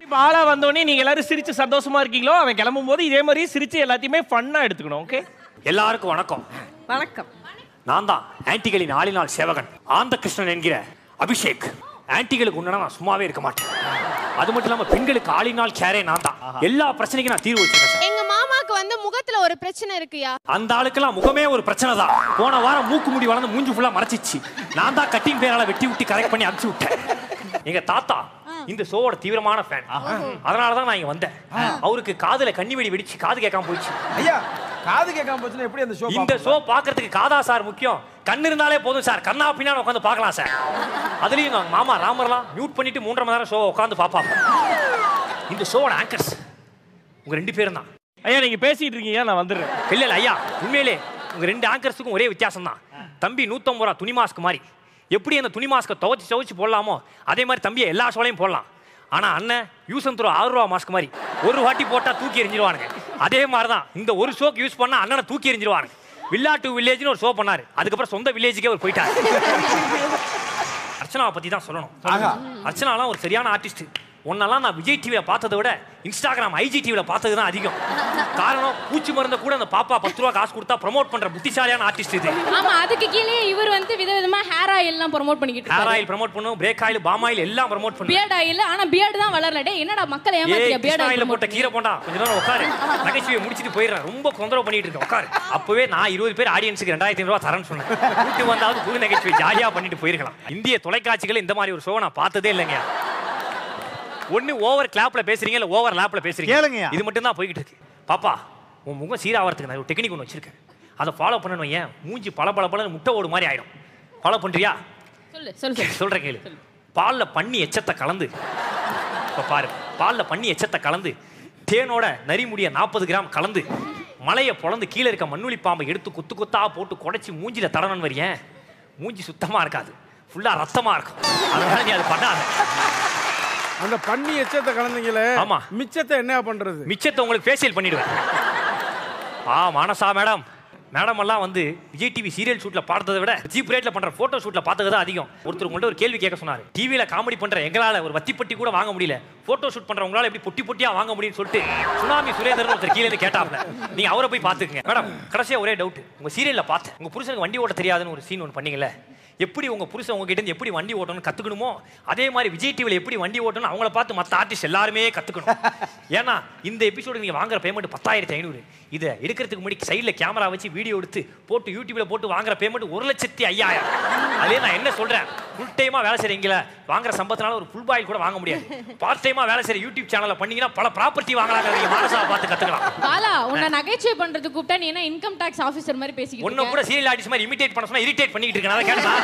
இப்போ ஆளா வந்தோடனே நீங்க எல்லாரும் சிரிச்சு சந்தோஷமா இருக்கீங்களோ அவன் கிளம்பும் போது இதே மாதிரி சிரிச்சு எல்லாத்தையுமே ஃபன்னா எடுத்துக்கணும் ஓகே எல்லாருக்கும் வணக்கம் வணக்கம் நான் தான் ஆன்டிகளின் ஆளினால் சேவகன் ஆந்த கிருஷ்ணன் என்கிற அபிஷேக் ஆன்டிகளுக்கு உன்னா நான் சும்மாவே இருக்க மாட்டேன் அது மட்டும் இல்லாம பெண்களுக்கு ஆளினால் கேரே நான் தான் எல்லா பிரச்சனைக்கும் நான் தீர்வு வச்சிருக்கேன் சார் எங்க மாமாக்கு வந்து முகத்துல ஒரு பிரச்சனை இருக்குயா அந்த ஆளுக்கெல்லாம் முகமே ஒரு பிரச்சனை தான் போன வாரம் மூக்கு முடி வளர்ந்து மூஞ்சி ஃபுல்லா மறைச்சிச்சு நான் தான் கட்டிங் பேரால வெட்டி விட்டு கரெக்ட் பண்ணி அனுப்பிச்சு விட்டேன் எங்க தாத்தா இந்த ஷோவோட தீவிரமான ஃபேன் அதனால தான் நான் இங்க வந்தேன் அவருக்கு காதுல கண்ணி வெடி வெடிச்சு காது கேட்காம போயிடுச்சு ஐயா காது கேட்காம போச்சுன்னா எப்படி அந்த ஷோ இந்த ஷோ பார்க்கறதுக்கு காதா சார் முக்கியம் கண்ணு இருந்தாலே போதும் சார் கண்ணா பின்னாடி உட்காந்து பார்க்கலாம் சார் அதுலயும் எங்க மாமா ராமர்லாம் மியூட் பண்ணிட்டு மூன்றரை மணி நேரம் ஷோ உட்காந்து பார்ப்பாங்க இந்த ஷோவோட ஆங்கர்ஸ் உங்க ரெண்டு பேரும் தான் ஐயா நீங்க பேசிட்டு இருக்கீங்க நான் வந்துடுறேன் இல்ல இல்ல ஐயா உண்மையிலே உங்க ரெண்டு ஆங்கர்ஸுக்கும் ஒரே வித்தியாசம் தான் தம்பி நூத்தம்பது ரூபா துணி மாஸ்க் மாதிரி எப்படி அந்த துணி மாஸ்க்கை துவைச்சு துவைச்சு போடலாமோ அதே மாதிரி தம்பியை எல்லா ஷோலையும் போடலாம் ஆனா அண்ணன் யூஸ் அண்ட் த்ரோ ஆறு ரூபா மாஸ்க் மாதிரி ஒரு வாட்டி போட்டா தூக்கி எறிஞ்சிருவானுங்க அதே மாதிரி தான் இந்த ஒரு ஷோக்கு யூஸ் பண்ணா அண்ணனை தூக்கி எறிஞ்சிருவானுங்க வில்லா டு வில்லேஜ்னு ஒரு ஷோ பண்ணாரு அதுக்கப்புறம் சொந்த வில்லேஜுக்கே அவர் போயிட்டாரு அர்ச்சனாவை பத்தி தான் சொல்லணும் ஆஹா. அர்ச்சனாலாம் ஒரு சரியான ஆர்டிஸ்ட் உன்னெல்லாம் நான் விஜய் டிவியில பார்த்ததை விட இன்ஸ்டாகிராம் ஐஜி டிவியில பார்த்தது தான் அதிகம் காரணம் பூச்சி மருந்த கூட அந்த பாப்பா பத்து ரூபா காசு கொடுத்தா ப்ரோமோட் பண்ற புத்திசாலியான ஆர்டிஸ்ட் இது ஆமா அதுக்கு கீழே இவர் வந்து விதவிதமா ஹேர் ஆயில் எல்லாம் ப்ரோமோட் பண்ணிக்கிட்டு ஹேர் இருக்காரு ஆயில் ப்ரோமோட் பண்ணும் பிரேக் ஆயில் பாம் ஆயில் எல்லாம் ப்ரோமோட் பண்ணும் பியர்ட் ஆயில் ஆனா பியர்டு தான் வளரல டேய் என்னடா மக்களை ஏய் ஏமாத்தியா பியர்ட் கிருஷ்ணா ஆயில ஆயில் போட்ட கீரை போண்டா கொஞ்ச நேரம் உட்காரு நகைச்சுவையை முடிச்சிட்டு போயிடுறேன் ரொம்ப தொந்தரவு பண்ணிட்டு இருக்கேன் உட்காரு அப்பவே நான் இருபது பேர் ஆடியன்ஸுக்கு ரெண்டாயிரத்தி ரூபாய் தரேன்னு சொன்னேன் கூட்டு வந்தாவது புது நகைச்சுவை ஜாலியா பண்ணிட்டு போயிருக்கலாம் இந்திய தொலைக்காட்சிகள் இந்த மாதிரி ஒரு ஷோ நான் பார்த்ததே இல்லைங்க ஒண்ணு ஓவர் கிளாப்ல பேசுறீங்க இல்ல ஓவர் லேப்ல பேசுறீங்க கேளுங்கய்யா. இது மட்டும் தான் போய்கிட்டு இருக்கு பாப்பா உன் முகம் சீராகிறதுக்கு நான் ஒரு டெக்னிக் ஒன்று வச்சிருக்கேன் அதை ஃபாலோ பண்ணணும் ஏன் மூஞ்சி பல பல பல முட்டை ஓடு மாதிரி ஆயிடும் ஃபாலோ பண்றியா சொல்லு சொல்லு சொல்லு சொல்ற கேளு பால்ல பண்ணி எச்சத்தை கலந்து இப்ப பாரு பால்ல பண்ணி எச்சத்தை கலந்து தேனோட நரிமுடிய நாற்பது கிராம் கலந்து மலையை பொளந்து கீழே இருக்க மண்ணுளி பாம்பை எடுத்து கொத்து கொத்தா போட்டு குடைச்சி மூஞ்சில தடணும் வரியேன் மூஞ்சி சுத்தமா இருக்காது ஃபுல்லா ரத்தமா இருக்கும் அதனால நீ அது பண்ணாத அந்த பண்ணி எச்சத்தை கலந்தீங்களே ஆமா. மிச்சத்தை என்ன பண்றது மிச்சத்தை உங்களுக்கு ஃபேஷியல் பண்ணிடுவேன் ஆ மானசா மேடம் மேடம் எல்லாம் வந்து விஜய் டிவி சீரியல் ஷூட்ல பார்த்ததை விட ஜீப் ரேட்ல பண்ற போட்டோ ஷூட்ல பார்த்தது தான் அதிகம் ஒருத்தர் உங்கள்ட்ட ஒரு கேள்வி கேட்க சொன்னாரு டிவியில காமெடி பண்ற எங்களால ஒரு வத்தி பொட்டி கூட வாங்க முடியல போட்டோ ஷூட் பண்ற உங்களால எப்படி பொட்டி பொட்டியா வாங்க முடியும்னு சொல்லிட்டு சுனாமி சுரேந்தர் ஒருத்தர் கீழே இருந்து கேட்டாப்ல நீங்க அவரை போய் பாத்துக்கங்க மேடம் கடைசியா ஒரே டவுட் உங்க சீரியல்ல பார்த்தேன் உங்க புருஷனுக்கு வண்டி ஓட்ட தெரியாதுன்னு ஒரு சீன் ஒன்று பண்ணீங்கல்ல எப்படி உங்க புருஷன் உங்ககிட்ட இருந்து எப்படி வண்டி ஓட்டணும்னு கத்துக்கணுமோ அதே மாதிரி விஜய் டிவியில் எப்படி வண்டி ஓட்டணும் அவங்கள பார்த்து மற்ற ஆர்டிஸ்ட் எல்லாருமே கத்துக்கணும் ஏன்னா இந்த எபிசோடு நீங்க வாங்குற பேமெண்ட் பத்தாயிரத்தி ஐநூறு இதை எடுக்கிறதுக்கு முன்னாடி சைடில் கேமரா வச்சு வீடியோ எடுத்து போட்டு யூடியூப்ல போட்டு வாங்குற பேமெண்ட் ஒரு லட்சத்தி ஐயாயிரம் அதே நான் என்ன சொல்றேன் ஃபுல் டைமா வேலை செய்றீங்களா வாங்குற சம்பளத்தினால ஒரு ஃபுல் பாயில் கூட வாங்க முடியாது பார்ட் டைமா வேலை செய்யற யூடியூப் சேனல்ல பண்ணீங்கன்னா பல ப்ராப்பர்ட்டி வாங்கலாம் நீங்க மானசாவை பார்த்து கத்துக்கலாம் பாலா உன்னை நகைச்சுவை பண்றதுக்கு கூப்பிட்டா நீ என்ன இன்கம் டாக்ஸ் ஆபீசர் மாதிரி பேசிக்கிட்டு ஒன்னும் இருக்க கூட சீரியல் ஆர்டிஸ்ட் மாதிரி இமிடேட் பண்ண சொன்னா இரிட்டேட் பண்ணிட்டு இருக்கேன் அதை கேட்டா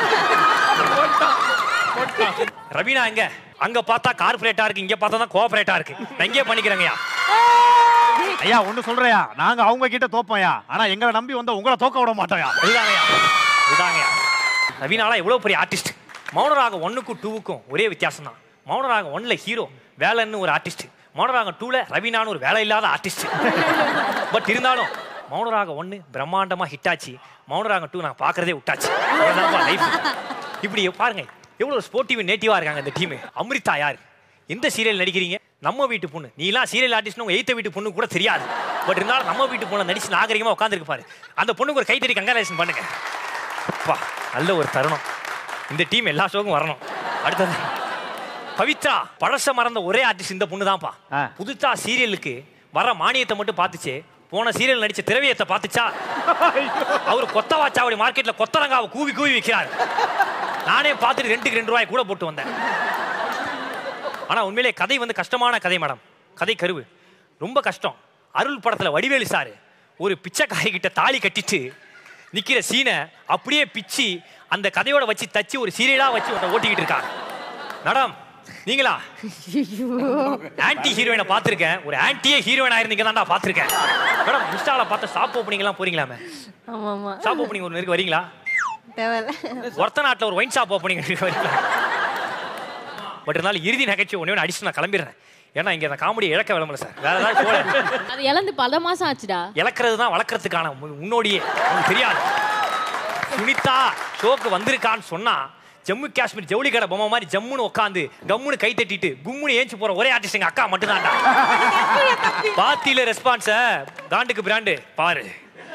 ரவீனா எங்க அங்க பார்த்தா கார்பரேட்டா இருக்கு இங்க பார்த்தா தான் கோஆபரேட்டா இருக்கு நான் இங்கே பண்ணிக்கிறேங்கய்யா ஐயா ஒண்ணு சொல்றேயா நாங்க அவங்க கிட்ட தோப்போம்யா ஆனா எங்களை நம்பி வந்த உங்களை தோக்க விட மாட்டோம்யா இதுதாங்கய்யா இதுதாங்கய்யா ரவீனாலாம் எவ்வளவு பெரிய ஆர்டிஸ்ட் மௌனராக ஒன்னுக்கும் டூவுக்கும் ஒரே வித்தியாசம் தான் மௌனராக ஒன்ல ஹீரோ வேலைன்னு ஒரு ஆர்டிஸ்ட் மௌனராக டூல ரவீனான்னு ஒரு வேலை இல்லாத ஆர்டிஸ்ட் பட் இருந்தாலும் மௌனராக ஒன்று பிரம்மாண்டமா ஹிட் ஆச்சு மௌனராக டூ நான் பார்க்கறதே விட்டாச்சு லைஃப் இப்படி பாருங்க எவ்வளவு ஸ்போர்ட்டிவ் நேட்டிவா இருக்காங்க இந்த டீம் அம்ரிதா யார் எந்த சீரியல் நடிக்கிறீங்க நம்ம வீட்டு பொண்ணு நீலாம் சீரியல் ஆர்டிஸ்ட் உங்க எய்த்த வீட்டு பொண்ணு கூட தெரியாது பட் இருந்தாலும் நம்ம வீட்டு பொண்ணை நடிச்சு நாகரிகமா உட்காந்துருக்கு பாரு அந்த பொண்ணுக்கு ஒரு கைத்தறி கங்காலேஷன் பண்ணுங்க அப்பா நல்ல ஒரு தருணம் இந்த டீம் எல்லா ஷோக்கும் வரணும் அடுத்தது பவித்ரா பழச மறந்த ஒரே ஆர்டிஸ்ட் இந்த பொண்ணு தான்ப்பா ஆ. புதுசா சீரியலுக்கு வர மானியத்தை மட்டும் பார்த்துச்சு போன சீரியல் நடிச்ச திரவியத்தை பார்த்துச்சா அவர் கொத்தவாச்சாவடி மார்க்கெட்ல கொத்தரங்காவை கூவி கூவி விற்கிறார் நானே பார்த்துட்டு ரெண்டுக்கு ரெண்டு ரூபாய் கூட போட்டு வந்தேன் ஆனா உண்மையிலே கதை வந்து கஷ்டமான கதை மேடம் கதை கருவு ரொம்ப கஷ்டம் அருள் படத்துல வடிவேலு சார் ஒரு பிச்சைக்காரி கிட்ட தாலி கட்டிட்டு நிக்கிற சீனை அப்படியே பிச்சு அந்த கதையோட வச்சு தச்சு ஒரு சீரியலா வச்சு ஒருத்தன் ஓட்டிக்கிட்டு இருக்காங்க மேடம் நீங்களா ஆன்டி ஹீரோயினை பார்த்திருக்கேன் ஒரு ஆன்டியே ஹீரோயின் ஆயிருந்தீங்க தான்டா பார்த்திருக்கேன் மேடம் இன்ஸ்டால பார்த்த ஷாப் ஓப்பனிங் எல்லாம் போறீங்களாமே ஆமா ஆமா ஷாப் ஓப்பனிங் ஒன்று இருக்கு வரீங்களா தேவையில்ல ஒருத்த நாட்டில் ஒரு ஒயின் ஷாப் ஓப்பனிங் இருக்கு வரீங்களா பட் இருந்தாலும் இறுதி நகைச்சுவை ஒண்ணே ஒன்று அடிச்சு நான் கிளம்பிடுறேன் ஏன்னா இங்க அந்த காமெடி இழக்க விளம்பல சார் வேற ஏதாவது போல அது இழந்து பல மாசம் ஆச்சுடா இழக்கிறது தான் வளர்க்கறதுக்கான மு- முன்னோடியே உங்களுக்கு தெரியாது சுனிதா ஷோக்கு வந்திருக்கான்னு சொன்னா ஜம்மு காஷ்மீர் ஜவுளி கடை பொம்மை மாதிரி ஜம்முன்னு உட்காந்து கம்முன்னு கை தட்டிட்டு கும்முன்னு ஏஞ்சி போற ஒரே ஆர்டிஸ்ட் எங்க அக்கா மட்டும்தான்டா பாத்தியில ரெஸ்பான்ஸ காண்டுக்கு பிராண்டு பாரு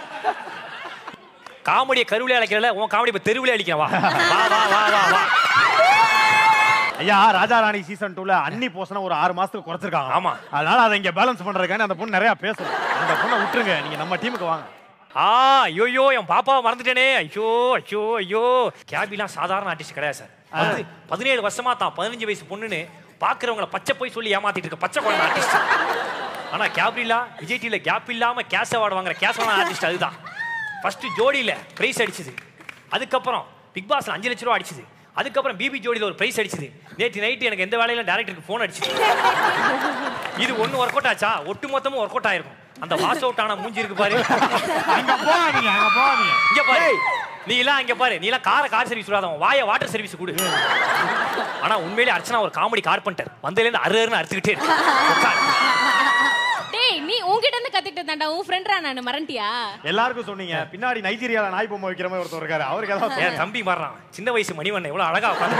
காமெடியை கருவிலே அழைக்கிறல உன் காமெடி இப்ப தெருவிலே அழிக்கிறேன் வா வா வா வா வா வா ஐயா ராஜா ராணி சீசன் டூல அன்னி போசன ஒரு ஆறு மாசத்துக்கு குறைச்சிருக்காங்க ஆமா. அதனால அதை இங்க பேலன்ஸ் பண்றதுக்கான அந்த பொண்ணு நிறைய பேசும் அந்த பொண்ணை விட்டுருங்க நீங்க நம்ம டீமுக்கு வாங்க ஆ ஐயோ என் பாப்பாவை மறந்துட்டேனே ஐயோ ஐயோ ஐயோ கேபிலாம் சாதாரண ஆர்டிஸ்ட் கிடையாது சார் வந்து பதினேழு வருஷமா தான் பதினஞ்சு வயசு பொண்ணுன்னு பாக்குறவங்கள பச்சை போய் சொல்லி ஏமாத்திட்டு இருக்க பச்சை குழந்தை ஆர்டிஸ்ட் ஆனா கேப்ரிலா விஜய் டிவில கேப் இல்லாம கேஷ் அவார்டு வாங்குற கேஷ் ஆர்டிஸ்ட் அதுதான் ஃபர்ஸ்ட் ஜோடியில பிரைஸ் அடிச்சது அதுக்கப்புறம் பிக் பாஸ்ல அஞ்சு லட்ச ரூபா அடிச்சது அதுக்கப்புறம் பிபி ஜோடியில ஒரு பிரைஸ் அடிச்சது நேற்று நைட்டு எனக்கு எந்த வேலையில டேரக்டருக்கு ஃபோன் அடிச்சது இது ஒண்ணு ஒர்க் அவுட் ஆச்சா ஒட்டு மொத்தமும் ஒர்க் அவுட் ஆயிருக்கும் அந்த வாஷ் அவுட் ஆன மூஞ்சி இருக்கு பாரு அங்க போகாதீங்க அங்க போகாதீங்க இங்க பாரு நீ எல்லாம் இங்க பாரு நீ எல்லாம் கார கார் சர்வீஸ் விடாதவன் வாய வாட்டர் சர்வீஸ் கொடு ஆனா உண்மையிலே அர்ச்சனா ஒரு காமெடி கார்பெண்டர் வந்ததுல இருந்து அரு அருன்னு அறுத்துக்கிட்டே இருக்கு உட்காரு. டேய் நீ உன்கிட்ட இருந்து கத்துக்கிட்டு தாண்டா உன் ஃப்ரெண்ட்ரா நான் மறந்துட்டியா எல்லாருக்கும் சொன்னீங்க பின்னாடி நைஜீரியால நாய் பொம்மை வைக்கிற மாதிரி ஒருத்தர் இருக்காரு அவருக்கு ஏதாவது என் தம்பி மாறுறான் சின்ன வயசு மணிவண்ணன் எவ்வளவு அழகா உட்காந்து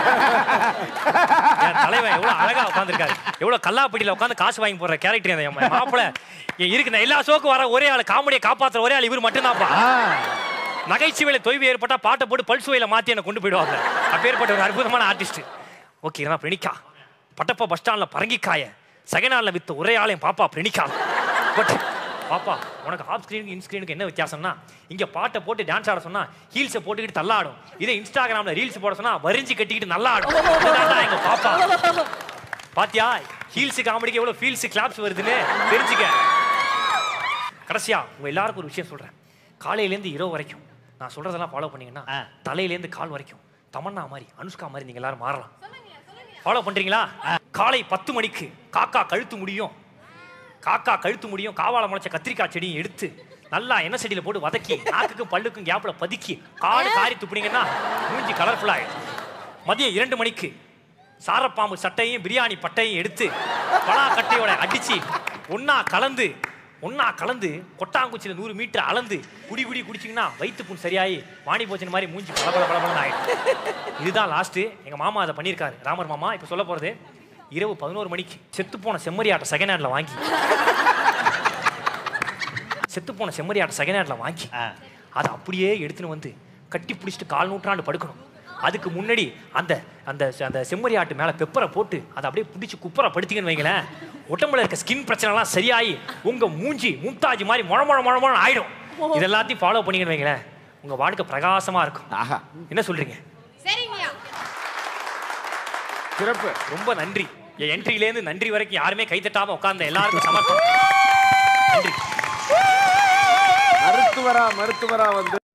என் தலைவன் எவ்வளவு அழகா உட்காந்துருக்காரு எவ்வளவு கல்லாப்பட்டியில உட்காந்து காசு வாங்கி போடுற கேரக்டர் அந்த என் மாப்பிள என் இருக்கு நான் எல்லா ஷோக்கும் வர ஒரே ஆள் காமெடியை காப்பாத்துற ஒரே ஆள் இவர் மட்டும்தான்ப்பா ஆ, நகைச்சுவையில தொய்வு ஏற்பட்டா பாட்டை போட்டு பல்சுவையில மாத்தி என்ன கொண்டு போயிடுவாங்க அப்பேற்பட்ட ஒரு அற்புதமான ஆர்டிஸ்ட் ஓகே நான் பிரிணிக்கா பட்டப்பா பஸ் ஸ்டாண்ட்ல பரங்கிக்காய செகண்ட் ஹால்ல வித்த ஒரே ஆளையும் பாப்பா பிரிணிக்கா பட் பாப்பா உனக்கு ஆஃப் ஸ்கிரீனுக்கு இன் ஸ்கிரீனுக்கு என்ன வித்தியாசம்னா இங்க பாட்டை போட்டு டான்ஸ் ஆட சொன்னா ஹீல்ஸை போட்டுக்கிட்டு தள்ளாடும் இதே இன்ஸ்டாகிராம்ல ரீல்ஸ் போட சொன்னா வரிஞ்சு கட்டிக்கிட்டு நல்லா ஆடும் இதுதான்டா எங்க பாப்பா பாத்தியா ஹீல்ஸ் காமெடிக்கு எவ்வளவு ஃபீல்ஸ் கிளாப்ஸ் வருதுன்னு தெரிஞ்சுக்க கடைசியா உங்க எல்லாருக்கும் ஒரு விஷயம் சொல்றேன் காலையிலேருந்து இரவு வரைக்கும் நான் சொல்றதெல்லாம் ஃபாலோ பண்ணீங்கன்னா ஆ. தலையிலேருந்து கால் வரைக்கும் தமன்னா மாதிரி அனுஷ்கா மாதிரி நீங்க எல்லாரும் மாறலாம் ஃபாலோ பண்றீங்களா காலை பத்து மணிக்கு காக்கா கழுத்து முடியும் காக்கா கழுத்து முடியும் காவால முளைச்ச கத்திரிக்காய் செடியும் எடுத்து நல்லா எண்ணெய் செடியில போட்டு வதக்கி நாக்குக்கும் பல்லுக்கும் கேப்ல பதுக்கி காடு காரி துப்புனீங்கன்னா மூஞ்சி கலர்ஃபுல் ஆயிடும் மதியம் இரண்டு மணிக்கு சாரப்பாம்பு சட்டையும் பிரியாணி பட்டையும் எடுத்து பலா கட்டையோட அடிச்சு ஒண்ணா கலந்து ஒண்ணா கலந்து கொட்டாங்குச்சியில நூறு மீட்டர் அளந்து குடி குடி குடிச்சிங்கன்னா வயிற்று புண் சரியாயி வாணி போச்சன மாதிரி மூஞ்சி பல பல பல ஆயிடும் இதுதான் லாஸ்ட் எங்க மாமா அதை பண்ணியிருக்காரு ராமர் மாமா இப்ப சொல்ல போறது இரவு பதினோரு மணிக்கு செத்து போன செம்மறி ஆட்டை செகண்ட் ஹேண்ட்ல வாங்கி செத்து போன செம்மறி ஆட்டை செகண்ட் ஹேண்ட்ல வாங்கி ஆ. அதை அப்படியே எடுத்துன்னு வந்து கட்டி பிடிச்சிட்டு கால் நூற்றாண்டு படுக்கணும் அதுக்கு முன்னாடி அந்த அந்த அந்த செம்மறி ஆட்டு மேல பெப்பரை போட்டு அதை அப்படியே பிடிச்சி குப்பரை படுத்திங்கன்னு வைங்களேன் உடம்புல இருக்க ஸ்கின் பிரச்சனைலாம் சரியாயி உங்க மூஞ்சி மும்தாஜ் மாதிரி முழ முழ முழ முழ ஆயிடும் இது எல்லாத்தையும் ஃபாலோ பண்ணீங்கன்னு வைங்களேன் உங்க வாழ்க்கை பிரகாசமா இருக்கும் ஆஹா என்ன சொல்றீங்க சரிங்கய்யா சிறப்பு ரொம்ப நன்றி என் என்ட்ரிலேருந்து நன்றி வரைக்கும் யாருமே கைத்தட்டாம உட்கார்ந்த எல்லாருக்கும் சமர்ப்பணம் நன்றி மருத்துவரா மருத்துவரா வந்து